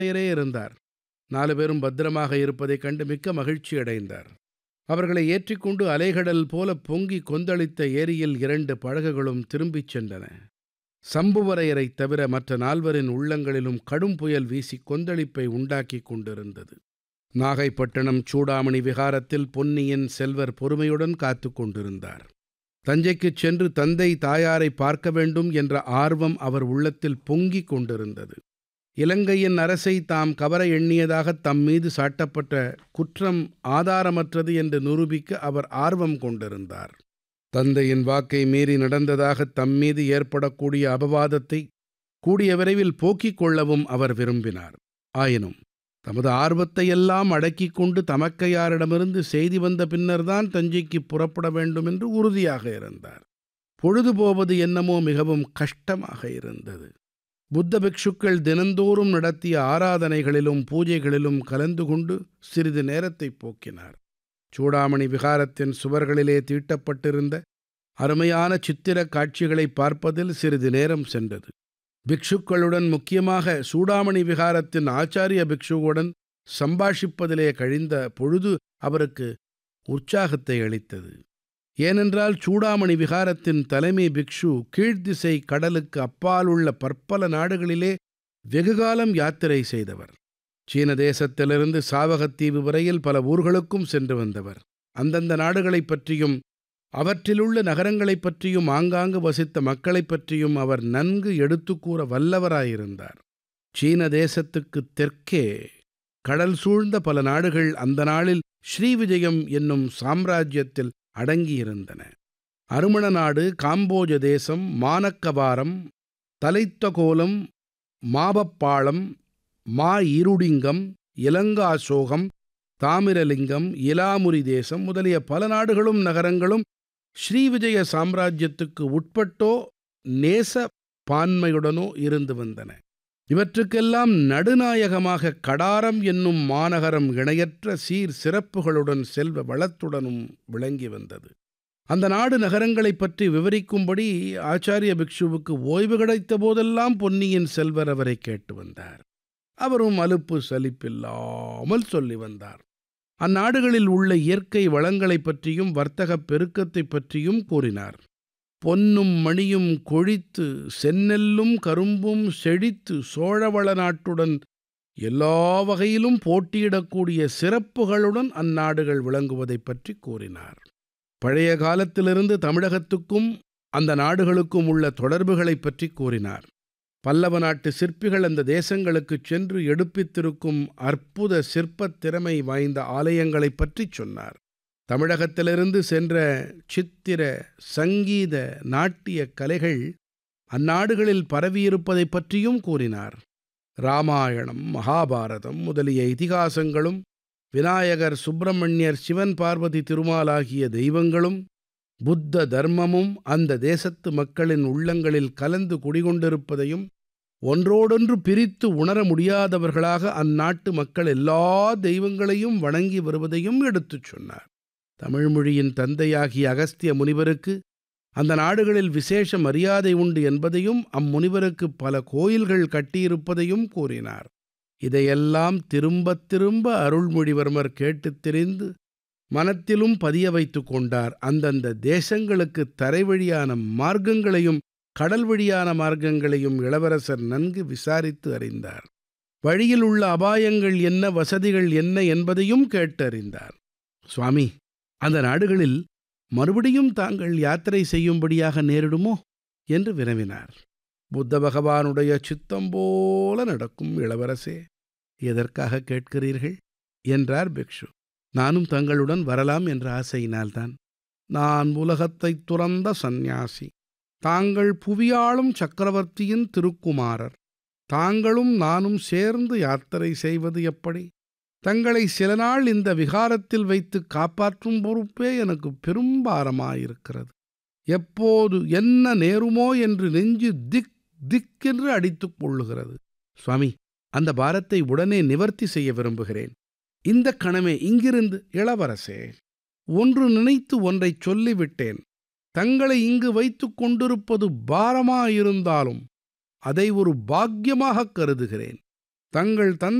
பெயரே இருந்தார் நாலு பேரும் பத்திரமாக இருப்பதைக் கண்டு மிக்க மகிழ்ச்சி அடைந்தார் அவர்களை ஏற்றிக்கொண்டு அலைகடல் போல பொங்கி கொந்தளித்த ஏரியில் இரண்டு படகுகளும் திரும்பிச் சென்றன சம்புவரையரைத் தவிர மற்ற நால்வரின் உள்ளங்களிலும் கடும் புயல் வீசி கொந்தளிப்பை உண்டாக்கிக் கொண்டிருந்தது நாகைப்பட்டினம் சூடாமணி விகாரத்தில் பொன்னியின் செல்வர் பொறுமையுடன் காத்து கொண்டிருந்தார் தஞ்சைக்குச் சென்று தந்தை தாயாரை பார்க்க வேண்டும் என்ற ஆர்வம் அவர் உள்ளத்தில் பொங்கிக் கொண்டிருந்தது இலங்கையின் அரசை தாம் கவர எண்ணியதாக தம் மீது சாட்டப்பட்ட குற்றம் ஆதாரமற்றது என்று நிரூபிக்க அவர் ஆர்வம் கொண்டிருந்தார் தந்தையின் வாக்கை மீறி நடந்ததாக தம் மீது ஏற்படக்கூடிய அபவாதத்தை கூடிய விரைவில் போக்கிக் கொள்ளவும் அவர் விரும்பினார் ஆயினும் தமது ஆர்வத்தை எல்லாம் அடக்கிக் கொண்டு தமக்கையாரிடமிருந்து செய்தி வந்த பின்னர்தான் தஞ்சைக்கு புறப்பட வேண்டும் என்று உறுதியாக இருந்தார் பொழுது போவது என்னமோ மிகவும் கஷ்டமாக இருந்தது புத்த பிக்ஷுக்கள் தினந்தோறும் நடத்திய ஆராதனைகளிலும் பூஜைகளிலும் கலந்து கொண்டு சிறிது நேரத்தை போக்கினார் சூடாமணி விகாரத்தின் சுவர்களிலே தீட்டப்பட்டிருந்த அருமையான சித்திரக் காட்சிகளை பார்ப்பதில் சிறிது நேரம் சென்றது பிக்ஷுக்களுடன் முக்கியமாக சூடாமணி விகாரத்தின் ஆச்சாரிய பிக்ஷுவுடன் சம்பாஷிப்பதிலே கழிந்த பொழுது அவருக்கு உற்சாகத்தை அளித்தது ஏனென்றால் சூடாமணி விகாரத்தின் தலைமை பிக்ஷு கீழ்த்திசை கடலுக்கு அப்பாலுள்ள பற்பல நாடுகளிலே வெகுகாலம் யாத்திரை செய்தவர் சீன தேசத்திலிருந்து சாவகத்தீவு வரையில் பல ஊர்களுக்கும் சென்று வந்தவர் அந்தந்த நாடுகளைப் பற்றியும் அவற்றிலுள்ள நகரங்களைப் பற்றியும் ஆங்காங்கு வசித்த மக்களைப் பற்றியும் அவர் நன்கு எடுத்துக்கூற வல்லவராயிருந்தார் சீன தேசத்துக்குத் தெற்கே கடல் சூழ்ந்த பல நாடுகள் அந்த நாளில் ஸ்ரீவிஜயம் என்னும் சாம்ராஜ்யத்தில் அடங்கியிருந்தன அருமண நாடு காம்போஜ தேசம் மானக்கவாரம் தலைத்தகோலம் மாபப்பாளம் மா இருடிங்கம் இலங்காசோகம் தாமிரலிங்கம் இலாமுரி தேசம் முதலிய பல நாடுகளும் நகரங்களும் ஸ்ரீவிஜய சாம்ராஜ்யத்துக்கு உட்பட்டோ நேச பான்மையுடனோ இருந்து வந்தன இவற்றுக்கெல்லாம் நடுநாயகமாக கடாரம் என்னும் மாநகரம் இணையற்ற சீர் சிறப்புகளுடன் செல்வ வளத்துடனும் விளங்கி வந்தது அந்த நாடு நகரங்களைப் பற்றி விவரிக்கும்படி ஆச்சாரிய பிக்ஷுவுக்கு ஓய்வு கிடைத்த போதெல்லாம் பொன்னியின் செல்வர் அவரை கேட்டு வந்தார் அவரும் அலுப்பு சலிப்பில்லாமல் சொல்லி வந்தார் அந்நாடுகளில் உள்ள இயற்கை வளங்களைப் பற்றியும் வர்த்தகப் பெருக்கத்தைப் பற்றியும் கூறினார் பொன்னும் மணியும் கொழித்து செந்நெல்லும் கரும்பும் செழித்து சோழவள நாட்டுடன் எல்லா வகையிலும் போட்டியிடக்கூடிய சிறப்புகளுடன் அந்நாடுகள் விளங்குவதைப் பற்றி கூறினார் பழைய காலத்திலிருந்து தமிழகத்துக்கும் அந்த நாடுகளுக்கும் உள்ள தொடர்புகளைப் பற்றி கூறினார் பல்லவ நாட்டு சிற்பிகள் அந்த தேசங்களுக்குச் சென்று எடுப்பித்திருக்கும் அற்புத சிற்பத் திறமை வாய்ந்த ஆலயங்களைப் பற்றிச் சொன்னார் தமிழகத்திலிருந்து சென்ற சித்திர சங்கீத நாட்டிய கலைகள் அந்நாடுகளில் பரவியிருப்பதைப் பற்றியும் கூறினார் ராமாயணம் மகாபாரதம் முதலிய இதிகாசங்களும் விநாயகர் சுப்பிரமணியர் சிவன் பார்வதி திருமாலாகிய தெய்வங்களும் புத்த தர்மமும் அந்த தேசத்து மக்களின் உள்ளங்களில் கலந்து குடிகொண்டிருப்பதையும் ஒன்றோடொன்று பிரித்து உணர முடியாதவர்களாக அந்நாட்டு மக்கள் எல்லா தெய்வங்களையும் வணங்கி வருவதையும் எடுத்துச் சொன்னார் தமிழ்மொழியின் தந்தையாகிய அகஸ்திய முனிவருக்கு அந்த நாடுகளில் விசேஷ மரியாதை உண்டு என்பதையும் அம்முனிவருக்கு பல கோயில்கள் கட்டியிருப்பதையும் கூறினார் இதையெல்லாம் திரும்பத் திரும்ப அருள்மொழிவர்மர் கேட்டுத் தெரிந்து மனத்திலும் பதிய வைத்து கொண்டார் அந்தந்த தேசங்களுக்கு தரைவழியான மார்க்கங்களையும் கடல் வழியான மார்க்கங்களையும் இளவரசர் நன்கு விசாரித்து அறிந்தார் வழியில் உள்ள அபாயங்கள் என்ன வசதிகள் என்ன என்பதையும் கேட்டறிந்தார் சுவாமி அந்த நாடுகளில் மறுபடியும் தாங்கள் யாத்திரை செய்யும்படியாக நேரிடுமோ என்று வினவினார் புத்த பகவானுடைய சித்தம் போல நடக்கும் இளவரசே எதற்காக கேட்கிறீர்கள் என்றார் பிக்ஷு நானும் தங்களுடன் வரலாம் என்ற ஆசையினால்தான் நான் உலகத்தைத் துறந்த சந்நியாசி தாங்கள் புவியாளும் சக்கரவர்த்தியின் திருக்குமாரர் தாங்களும் நானும் சேர்ந்து யாத்திரை செய்வது எப்படி தங்களை சில நாள் இந்த விகாரத்தில் வைத்து காப்பாற்றும் பொறுப்பே எனக்கு பெரும்பாரமாயிருக்கிறது எப்போது என்ன நேருமோ என்று நெஞ்சு திக் திக்கென்று அடித்துக் கொள்ளுகிறது சுவாமி அந்த பாரத்தை உடனே நிவர்த்தி செய்ய விரும்புகிறேன் இந்த கணமே இங்கிருந்து இளவரசே ஒன்று நினைத்து ஒன்றைச் சொல்லிவிட்டேன் தங்களை இங்கு வைத்துக் கொண்டிருப்பது பாரமாயிருந்தாலும் அதை ஒரு பாக்கியமாகக் கருதுகிறேன் தங்கள் தந்தை